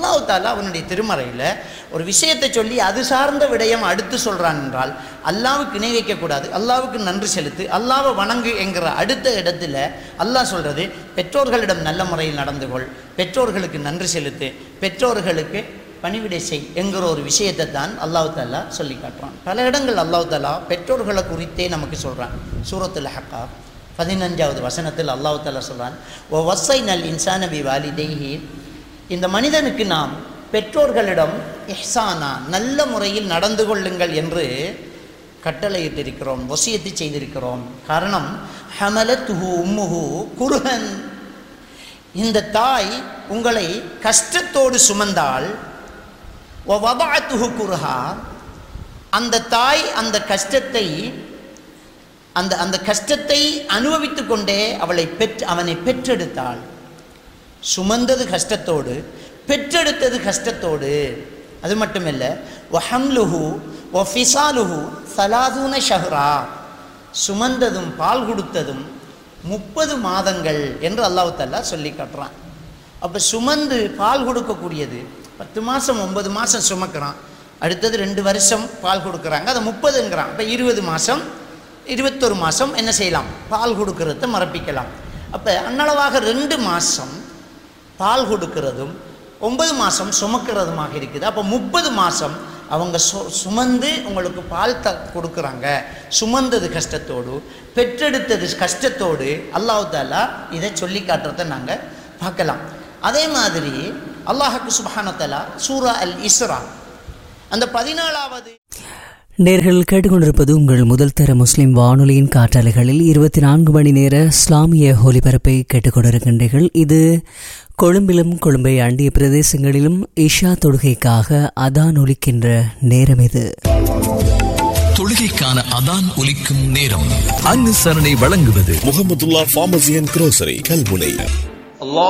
அல்லாஹ் தாலா அவனுடைய திருமறையில் ஒரு விஷயத்தை சொல்லி அது சார்ந்த விடயம் அடுத்து சொல்றான் என்றால் அல்லாவுக்கு இணை வைக்கக்கூடாது அல்லாவுக்கு நன்றி செலுத்து அல்லாவை வணங்கு என்கிற அடுத்த இடத்துல அல்லாஹ் சொல்றது பெற்றோர்களிடம் நல்ல முறையில் நடந்து கொள் பெற்றோர்களுக்கு நன்றி செலுத்து பெற்றோர்களுக்கு பணிவிடை செய் என்கிற ஒரு விஷயத்தை தான் அல்லாஹ் தாலா சொல்லி காட்டுறான் பல இடங்கள் அல்லாஹ் தாலா பெற்றோர்களை குறித்தே நமக்கு சொல்றான் சூரத்துல் ஹக்கா பதினஞ்சாவது வசனத்தில் அல்லாஹ் தாலா சொல்றான் ஓ வசை நல் இன்சான பி வாலிதைஹி இந்த மனிதனுக்கு நாம் பெற்றோர்களிடம் இஹ்சானா நல்ல முறையில் நடந்து கொள்ளுங்கள் என்று கட்டளையிட்டிருக்கிறோம் வசியத்து செய்திருக்கிறோம் காரணம் ஹமலத்துஹு உம்முஹு குருஹன் இந்த தாய் உங்களை கஷ்டத்தோடு சுமந்தால் வபாத்துஹு குருஹா அந்த தாய் அந்த கஷ்டத்தை அந்த அந்த கஷ்டத்தை அனுபவித்து கொண்டே அவளை பெற்று அவனை பெற்றெடுத்தாள் சுமந்தது கஷ்டத்தோடு பெற்றெடுத்தது கஷ்டத்தோடு அது மட்டுமில்ல ஒஹம்லுஹு ஒ ஃபிசாலுஹு சலாதூன ஷஹ்ரா சுமந்ததும் பால் கொடுத்ததும் முப்பது மாதங்கள் என்று அல்லாஹ் தல்லா சொல்லி காட்டுறான் அப்போ சுமந்து பால் கொடுக்கக்கூடியது பத்து மாதம் ஒன்பது மாதம் சுமக்கிறான் அடுத்தது ரெண்டு வருஷம் பால் கொடுக்குறாங்க அதை முப்பதுங்கிறான் இப்போ இருபது மாதம் இருபத்தொரு மாதம் என்ன செய்யலாம் பால் கொடுக்கறத மறப்பிக்கலாம் அப்போ அன்னளவாக ரெண்டு மாதம் பால் கொடுக்கிறதும் ஒன்பது மாதம் சுமக்கிறதுமாக இருக்குது அப்போ முப்பது மாதம் அவங்க சு சுமந்து உங்களுக்கு பால் த கொடுக்குறாங்க சுமந்தது கஷ்டத்தோடு பெற்றெடுத்தது கஷ்டத்தோடு அல்லாஹ் தாலா இதை சொல்லி காட்டுறதை நாங்கள் பார்க்கலாம் அதே மாதிரி அல்லாஹுக்கு சுபஹானத்தலா சூரா அல் இஸ்ரா அந்த பதினாலாவது நேர்கள் கேட்டுக்கொண்டிருப்பது உங்கள் முதல் தர முஸ்லிம் வானொலியின் காற்றாலைகளில் இருபத்தி நான்கு மணி நேர இஸ்லாமிய ஒலிபரப்பை கேட்டுக்கொண்டிருக்கின்றீர்கள் இது கொழும்பிலும் கொழும்பை அண்டிய பிரதேசங்களிலும் இஷா தொழுகைக்காக அதான் ஒலிக்கின்ற நேரம் இது தொழுகைக்கான அதான் ஒலிக்கும் நேரம் அனுசரணை வழங்குவது Muhammadullah pharmacy and grocery Kalmunai الله